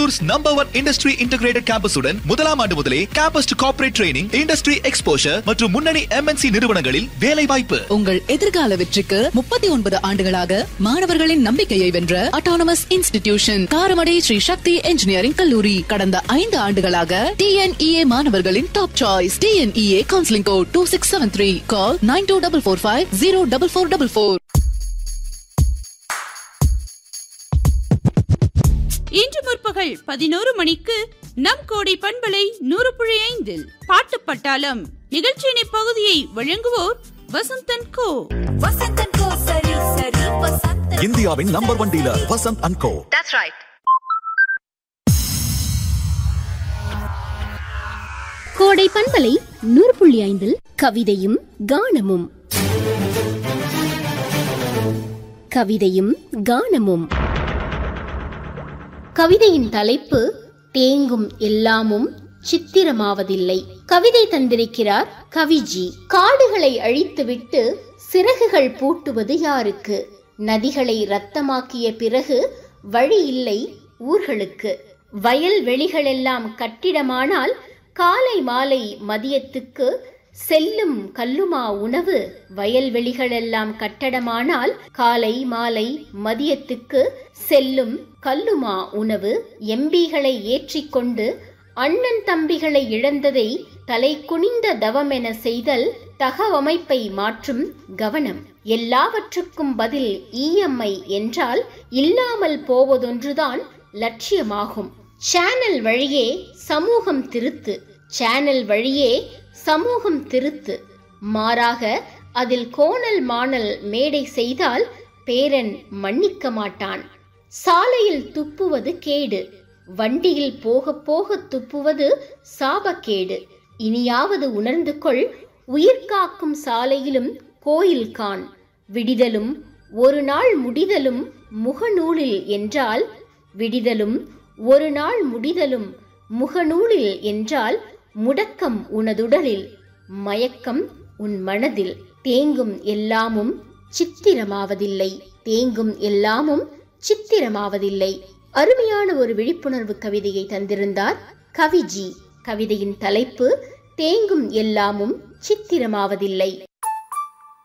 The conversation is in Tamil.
பெரம்பலூர்ஸ் நம்பர் ஒன் இண்டஸ்ட்ரி இன்டகிரேட்டட் கேம்பஸுடன் முதலாம் ஆண்டு முதலே campus to corporate training industry exposure மற்றும் முன்னணி எம்என்சி நிறுவனங்களில் வேலை வாய்ப்பு உங்கள் எதிர்கால வெற்றிக்கு முப்பத்தி ஒன்பது ஆண்டுகளாக மாணவர்களின் நம்பிக்கையை வென்ற autonomous institution Karamadai Sri Sakthi engineering கல்லூரி கடந்த ஐந்து ஆண்டுகளாக டிஎன்இஏ மாணவர்களின் top choice T N E A counselling code two six seven three call nine two double four five zero double four double four இன்று முற்பகல் பதினோரு மணிக்கு நம் கோடை பண்பலை நூறு புள்ளி ஐந்தில் பாட்டு பட்டாளம் நிகழ்ச்சியின் இப்பகுதியை வழங்குவோர் வசந்தன் கோ வசந்தன் கோ சரி சரி வசந்தன் இந்தியாவின் number one dealer Vasanth and co கோடை பண்பலை நூறு புள்ளி ஐந்தில் கவிதையும் கானமும் கவிதையும் கானமும் கவிதையின் தலைப்பு தேங்கும் எல்லாமும் சித்திரமாவதில்லை கவிதை தந்திருக்கிறார் கவிஜி காடுகளை அழித்துவிட்டு சிறகுகள் பூட்டுவது யாருக்கு நதிகளை ரத்தமாக்கிய பிறகு வழி இல்லை ஊர்களுக்கு வயல் வெளிகளெல்லாம் கட்டிடமானால் காலை மாலை மதியத்துக்கு செல்லும் கல்லுமா உணவு வயல்வெளிகளெல்லாம் கட்டடமானால் காலை மாலை மதியத்துக்கு செல்லும் கல்லுமா உணவு எம்பிகளை ஏற்றிக்கொண்டு அண்ணன் தம்பிகளை இழந்ததை தலை குனிந்த தவமென செய்தல் தகவமைப்பை மாற்றும் கவனம் எல்லாவற்றுக்கும் பதில் இஎம்ஐ என்றால் இல்லாமல் போவதொன்றுதான் லட்சியமாகும் சேனல் வழியே சமூகம் திருத்து சேனல் வழியே சமூகம் திருத்து மாறாக அதில் கோணல் மாணல் மேடை செய்தால் பேரன் மன்னிக்க மாட்டான் சாலையில் துப்புவது கேடு வண்டியில் போக போக துப்புவது சாபக்கேடு இனியாவது உணர்ந்து கொள் உயிர்காக்கும் சாலையிலும் கோயில் கான் விடிதலும் ஒரு நாள் முடிதலும் முகநூலில் என்றால் விடிதலும் ஒரு நாள் முடிதலும் முகநூலில் என்றால் முடக்கம் உனதுடலில் மயக்கம் உன் மனதில் தேங்கும் எல்லாமும் சித்திரமாவதில்லை தேங்கும் எல்லாமும் சித்திரமாவதில்லை அருமையான ஒரு விழிப்புணர்வு கவிதையை தந்திருந்தார் கவிஜி கவிதையின் தலைப்பு தேங்கும் எல்லாமும் சித்திரமாவதில்லை